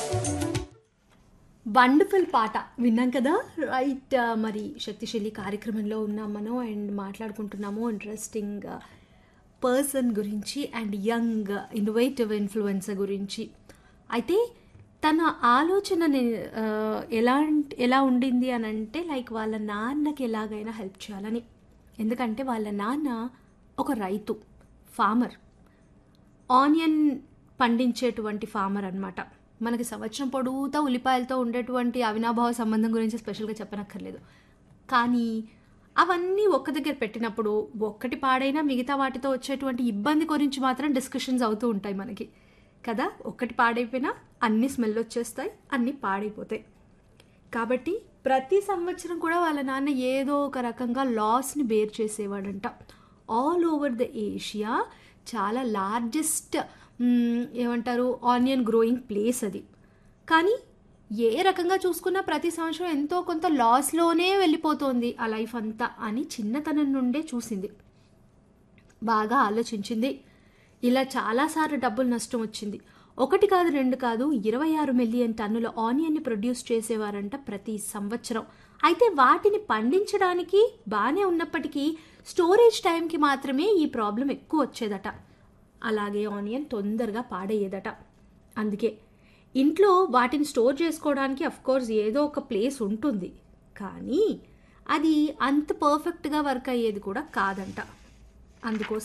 wonderful పాట విన్నాం కదా రైట్ మరి శక్తిశైలి కార్యక్రమంలో ఉన్నాం మనం అండ్ మాట్లాడుకుంటున్నాము ఇంట్రెస్టింగ్ పర్సన్ గురించి అండ్ యంగ్ ఇన్నోవేటివ్ ఇన్ఫ్లుయెన్సర్ గురించి అయితే తన ఆలోచన ఎలా ఎలా ఉండింది అని అంటే లైక్ వాళ్ళ నాన్నకి ఎలాగైనా హెల్ప్ చేయాలని ఎందుకంటే వాళ్ళ నాన్న ఒక రైతు ఫార్మర్ ఆనియన్ పండించేటువంటి ఫార్మర్ అనమాట మనకి సంవత్సరం పొడుగుతా ఉల్లిపాయలతో ఉండేటువంటి అవినాభావ సంబంధం గురించి స్పెషల్గా చెప్పనక్కర్లేదు కానీ అవన్నీ ఒక్క దగ్గర పెట్టినప్పుడు ఒక్కటి పాడైనా మిగతా వాటితో వచ్చేటువంటి ఇబ్బంది గురించి మాత్రం డిస్కషన్స్ అవుతూ ఉంటాయి మనకి కదా ఒక్కటి పాడైపోయినా అన్ని స్మెల్ వచ్చేస్తాయి అన్నీ పాడైపోతాయి కాబట్టి ప్రతి సంవత్సరం కూడా వాళ్ళ నాన్న ఏదో ఒక రకంగా లాస్ని బేర్ చేసేవాడంట ఆల్ ఓవర్ ద ఏషియా చాలా లార్జెస్ట్ ఏమంటారు ఆనియన్ గ్రోయింగ్ ప్లేస్ అది కానీ ఏ రకంగా చూసుకున్నా ప్రతి సంవత్సరం ఎంతో కొంత లాస్లోనే వెళ్ళిపోతోంది ఆ లైఫ్ అంతా అని చిన్నతనం నుండే చూసింది బాగా ఆలోచించింది ఇలా చాలాసార్లు డబ్బులు నష్టం వచ్చింది ఒకటి కాదు రెండు కాదు ఇరవై ఆరు మిలియన్ టన్నుల ఆనియన్ని ప్రొడ్యూస్ చేసేవారంట ప్రతి సంవత్సరం అయితే వాటిని పండించడానికి బాగానే ఉన్నప్పటికీ స్టోరేజ్ టైంకి మాత్రమే ఈ ప్రాబ్లం ఎక్కువ వచ్చేదట అలాగే ఆనియన్ తొందరగా పాడయ్యేదట అందుకే ఇంట్లో వాటిని స్టోర్ చేసుకోవడానికి కోర్స్ ఏదో ఒక ప్లేస్ ఉంటుంది కానీ అది అంత పర్ఫెక్ట్గా వర్క్ అయ్యేది కూడా కాదంట అందుకోసం